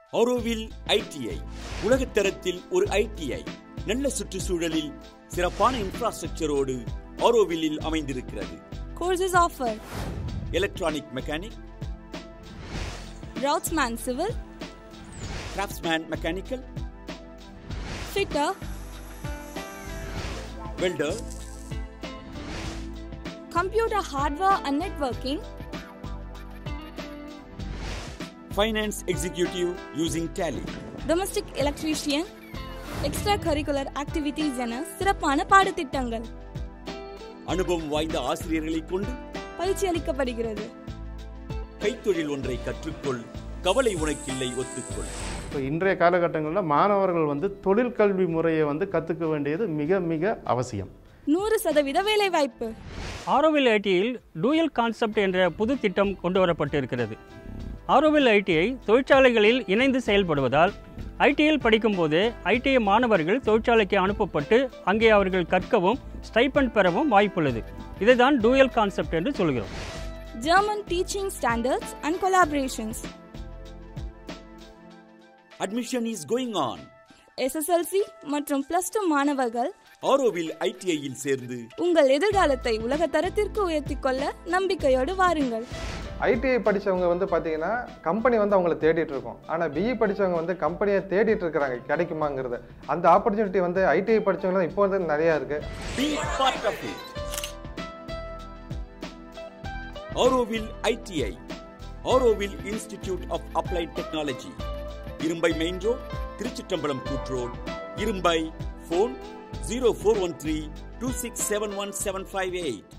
Auroville ITI உலகத்தரத்தில் ஒரு ITI நல்ல சுற்றுச்சூழலில் சிறப்பான இன்ஃப்ராஸ்ட்ரக்சரோடு ஆரோவில்லில் அமைந்திருக்கிறது Courses offered electronic mechanic Routsman Civil, craftsman mechanical Fitter, welder Computer Hardware and Networking, finance executive using Tally Domestic Electrician, Extracurricular Activities என சிறப்பான பாடத்திட்டங்கள் அனுபவம் வாய்ந்த ஆசிரியர்களை கொண்டு பயிற்சி அளிக்கப்படுகிறது கைத்தொழில் ஒன்றை கற்றுக்கொள் கவலை உனக்கில்லை ஒத்துக்கொள் இப்போ இன்றைய காலகட்டங்களில் மாணவர்கள் வந்து தொழிற்கல்வி முறையை வந்து கற்றுக்க வேண்டியது மிக மிக அவசியம் நூறு சதவீத வேலைவாய்ப்பு ஆரோவில் ஐடியில் டூயல் கான்செப்ட் என்ற புது திட்டம் கொண்டு வரப்பட்டிருக்கிறது ஆரோவில் ஐடிஐ தொழிற்சாலைகளில் இணைந்து செயல்படுவதால் ஐடியில் படிக்கும்போது ஐடிஐ மாணவர்கள் தொழிற்சாலைக்கு அனுப்பப்பட்டு அங்கே அவர்கள் கற்கவும் ஸ்டைப்பண்ட் பெறவும் வாய்ப்புள்ளது இதைதான் டூயல் கான்செப்ட் என்று சொல்கிறோம் German Teaching Standards and Collaborations, admission is going on SSLC மற்றும் பிளஸ் டூ மாணவர்கள் ஆரோவில் ஐடிஐயில் சேர்ந்து உங்கள் எதிர்காலத்தை உலக தரத்திற்கு உயர்த்திக் கொள்ள நம்பிக்கையோடு வாருங்கள் ஐடிஐ படிச்சவங்க வந்து பார்த்தீங்கன்னா கம்பெனி வந்து அவங்கள தேடிட்டு இருக்கோம் ஆனால் பிஇ படிச்சவங்க வந்து கம்பெனியை தேடிட்டு இருக்கிறாங்க கிடைக்குமாங்கிறது அந்த ஆப்பர்ச்சுனிட்டி வந்து ஐடிஐ படிச்சவங்க தான் இப்போ வந்து நிறையா இருக்கு Be part of it. Auroville ITI Auroville institute of applied technology Irumbai main road Thiruchitrambalam கூட் road Irumbai phone zero four one three two six seven one seven five eight